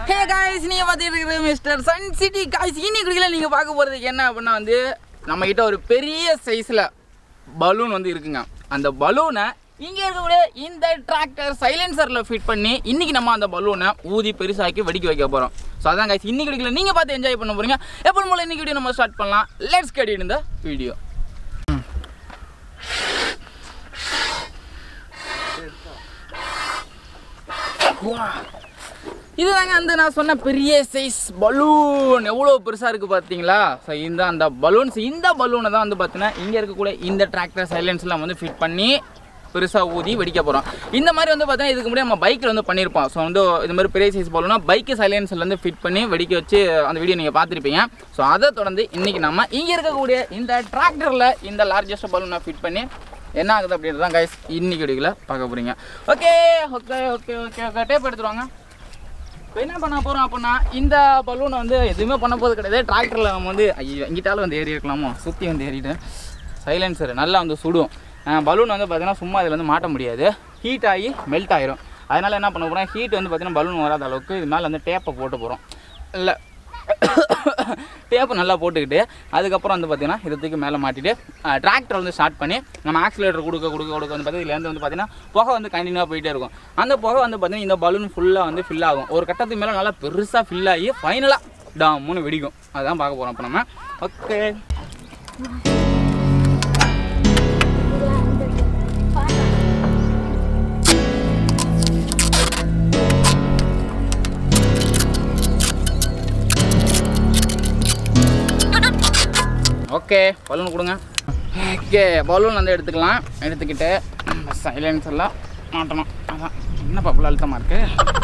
Hey guys நீங்க பார்த்துட்டு இருக்கிறது மிஸ்டர் சன் சிட்டி காய்ஸ் இன்னைக்கு நீங்க பார்க்க போறது என்ன அப்படின்னா வந்து நம்ம கிட்ட ஒரு பெரிய சைஸ்ல பலூன் வந்து இருக்குங்க அந்த பலூனை இங்க இருக்கக்கூடிய இந்த டிராக்டர் சைலன்சர்ல ஃபிட் பண்ணி இன்னைக்கு நம்ம அந்த பலூனை ஊதி பெருசாக்கி வெடிக்க வைக்க போறோம் ஸோ அதான் காய்ஸ் இன்னைக்கு வீடியோல நீங்க பார்த்து என்ஜாய் பண்ண போறீங்க எப்போ போல இன்னைக்கு வீடியோ நம்ம ஸ்டார்ட் பண்ணலாம் லெட்ஸ் கெட் இந்த வீடியோ இதுதாங்க வந்து நான் சொன்ன பெரிய சைஸ் பலூன் எவ்வளோ பெருசாக இருக்குது பார்த்தீங்களா ஸோ இந்த அந்த பலூன்ஸ் இந்த பலூனை தான் வந்து பார்த்தீங்கன்னா இங்கே இருக்கக்கூடிய இந்த டிராக்டர் சைலன்ஸ்லாம் வந்து ஃபிட் பண்ணி பெருசாக ஊதி வெடிக்க போகிறோம் இந்த மாதிரி வந்து பார்த்தீங்கன்னா இதுக்கு முன்னாடி நம்ம பைக்கில் வந்து பண்ணியிருப்போம் ஸோ வந்து இது மாதிரி பெரிய சைஸ் பலூனா பைக்கு சைலன்ஸில் வந்து ஃபிட் பண்ணி வெடிக்க வச்சு அந்த வீடியோ நீங்கள் பார்த்துருப்பீங்க ஸோ அதை தொடர்ந்து இன்றைக்கி நம்ம இங்கே இருக்கக்கூடிய இந்த டிராக்டரில் இந்த லார்ஜஸ்ட் பலூனை ஃபிட் பண்ணி என்ன ஆகுது அப்படின்றது தான் கைஸ் இன்னைக்கு வீடியோவில் பார்க்க போகிறீங்க okay okay okay okay okay tape எடுத்துருவாங்க இப்போ என்ன பண்ண போகிறோம் அப்படின்னா இந்த பலூனை வந்து எதுவுமே பண்ண போகிறது கிடையாது டிராக்டரில் நம்ம வந்து ஐயோ இங்கிட்டாலும் வந்து ஏறி இருக்கலாமோ சுற்றி வந்து ஏறிட்டு சைலன்சர் நல்லா வந்து சுடும் பலூன் வந்து பார்த்தீங்கன்னா சும்மா இதில் வந்து மாட்ட முடியாது ஹீட் ஆகி மெல்ட் ஆயிரும் அதனால் என்ன பண்ண போகிறோம் ஹீட் வந்து பார்த்தீங்கன்னா பலூன் வராத அளவுக்கு இது மேலே வந்து டேப்பை போட்டு போகிறோம் இல்லை டேப்பு நல்லா போட்டுக்கிட்டு அதுக்கப்புறம் வந்து பார்த்தீங்கன்னா இதை தூக்கி மேலே மாட்டிட்டு டிராக்டர் வந்து ஸ்டார்ட் பண்ணி நம்ம ஆக்சிலேட்டர் கொடுக்க கொடுக்க கொடுக்க வந்து பார்த்தீங்கன்னா இதுலேருந்து வந்து பார்த்தீங்கன்னா புகை வந்து கண்டினியூவாக போயிட்டே இருக்கும் அந்த புகை வந்து பார்த்தீங்கன்னா இந்த பலூன் ஃபுல்லாக வந்து ஃபில் ஆகும் ஒரு கட்டத்துக்கு மேலே நல்லா பெருசாக ஃபில் ஆகி ஃபைனலாக டாமுன்னு வெடிக்கும் அதான் பார்க்க போகிறோம் இப்போ நம்ம ஓகே ஓகே பலூன் கொடுங்க ஓகே பலூன் வந்து எடுத்துக்கலாம் எடுத்துக்கிட்டு சைலன்ஸ் எல்லாம் மாட்டணும் அதான் என்ன பப்புல அழுத்தமாக இருக்கு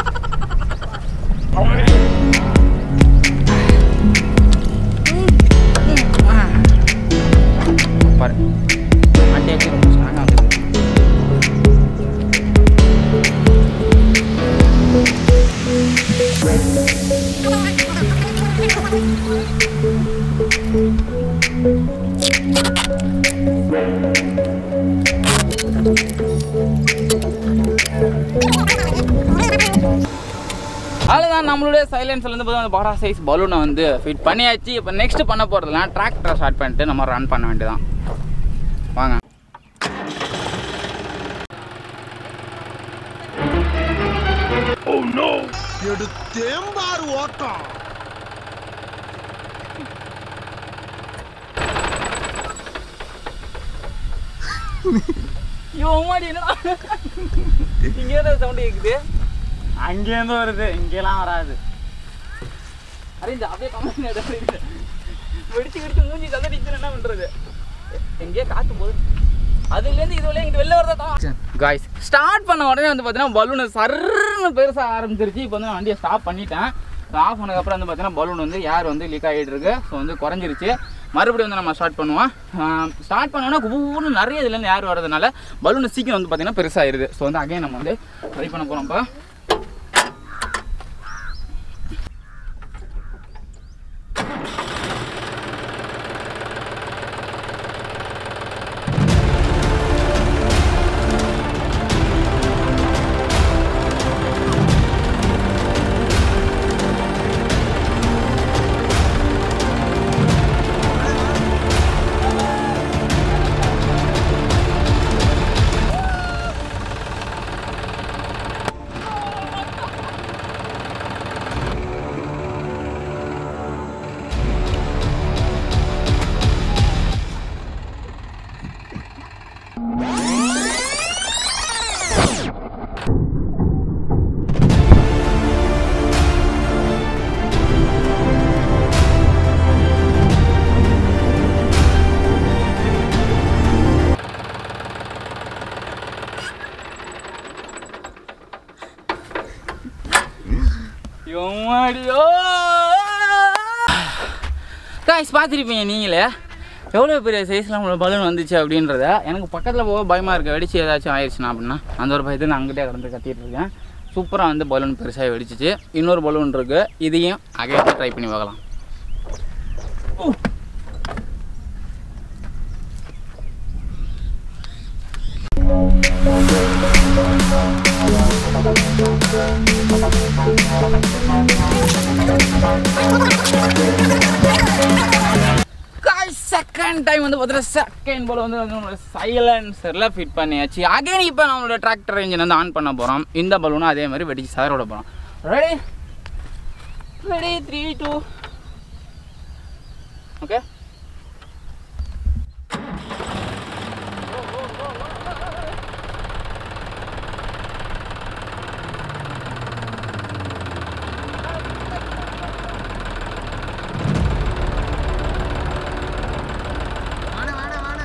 பாரு மாட்டியாச்சு ரொம்ப ஸ்ட்ராங்காக இருக்குது அதுதான் நம்மளுடைய சைலன்ஸ்ல இருந்து பார்த்தா அந்த பாரா சைஸ் பலூனை வந்து ஃபிட் பண்ணியாச்சு இப்போ நெக்ஸ்ட் பண்ண போகிறதுலாம் டிராக்டரை ஸ்டார்ட் பண்ணிட்டு நம்ம ரன் பண்ண வேண்டியதான் வாங்க எடுத்தேம்பாரு ஓட்டம் இவன் என்னடா இங்கே தான் சவுண்ட் கேட்குது அங்கேருந்து வருது இங்கெல்லாம் வராது அரேஞ்ச் அப்படியே கம்மி வெடிச்சு வெடிச்சு மூஞ்சி கதடிச்சு என்ன பண்றது எங்கேயோ காத்து போகுது அதுலேருந்து இது வரையும் இங்கிட்டு வெளில வரதா காய்ஸ் ஸ்டார்ட் பண்ண உடனே வந்து பார்த்தீங்கன்னா பலூன் சர்ன்னு பெருசாக ஆரம்பிச்சிருச்சு இப்போ வந்து நான் வண்டியை ஸ்டாப் பண்ணிட்டேன் ஆஃப் பண்ணதுக்கப்புறம் வந்து பார்த்தீங்கன்னா பலூன் வந்து ஏர் வந்து லீக் ஆகிட்டு இருக்கு ஸோ வந்து குறைஞ்சிருச்சு மறுபடியும் வந்து நம்ம ஸ்டார்ட் பண்ணுவோம் ஸ்டார்ட் பண்ணோன்னா குபூன்னு நிறைய இதுலேருந்து ஏர் வரதுனால பலூன் சீக்கிரம் வந்து பார்த்தீங்கன்னா பெருசாகிடுது ஸோ வந்து அகைன் நம்ம வந்து ட்ரை பண்ண போகிறோம் இப்போ எம்மாடியோ காய்ஸ் பார்த்துருப்பீங்க நீங்களே எவ்வளோ பெரிய சைஸில் நம்மளோட பலூன் வந்துச்சு அப்படின்றத எனக்கு பக்கத்தில் போக பயமாக இருக்குது வெடிச்சு ஏதாச்சும் ஆயிடுச்சுனா அப்படின்னா அந்த ஒரு பயத்தை நான் அங்கிட்டே கடந்து கத்திட்டு இருக்கேன் சூப்பராக வந்து பலூன் பெருசாக வெடிச்சிச்சு இன்னொரு பலூன் இருக்குது இதையும் அகைன் ட்ரை பண்ணி பார்க்கலாம் செகண்ட் டைம் வந்து பார்த்தீங்கன்னா செகண்ட் போல் வந்து நம்மளோட சைலன்சரில் ஃபிட் பண்ணியாச்சு அகைன் இப்போ நம்மளோட டிராக்டர் இன்ஜின் வந்து ஆன் பண்ண போகிறோம் இந்த பலூனும் அதே மாதிரி வெடிச்சு சார விட போகிறோம் ready ready three two okay one one one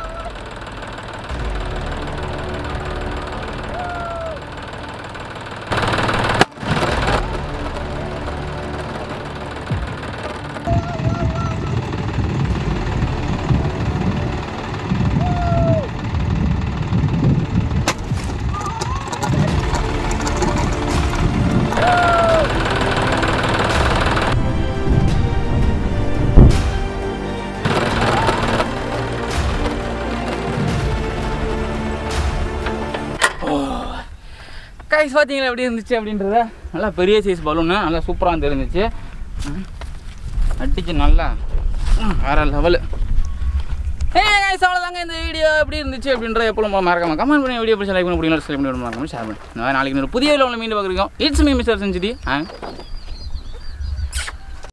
guys பார்த்தீங்களா எப்படி இருந்துச்சு அப்படின்றத நல்லா பெரிய சைஸ் பலூனு நல்லா சூப்பராக இருந்துச்சு ம். அடிச்சு நல்லா ம், வேற லெவலு ஏ கைஸ் அவ்வளோதாங்க இந்த வீடியோ எப்படி இருந்துச்சு அப்படின்ற எப்போ நம்ம மறக்காம கமெண்ட் பண்ணி வீடியோ பிடிச்ச லைக் பண்ணி பிடிக்கல ஷேர் பண்ணி மறக்காம ஷேர் பண்ணி நாளைக்கு ஒரு புதிய வீடியோவில் மீண்டும் பார்க்குறோம் இட்ஸ் மீ மிஸ்டர் செஞ்சுடி ஆ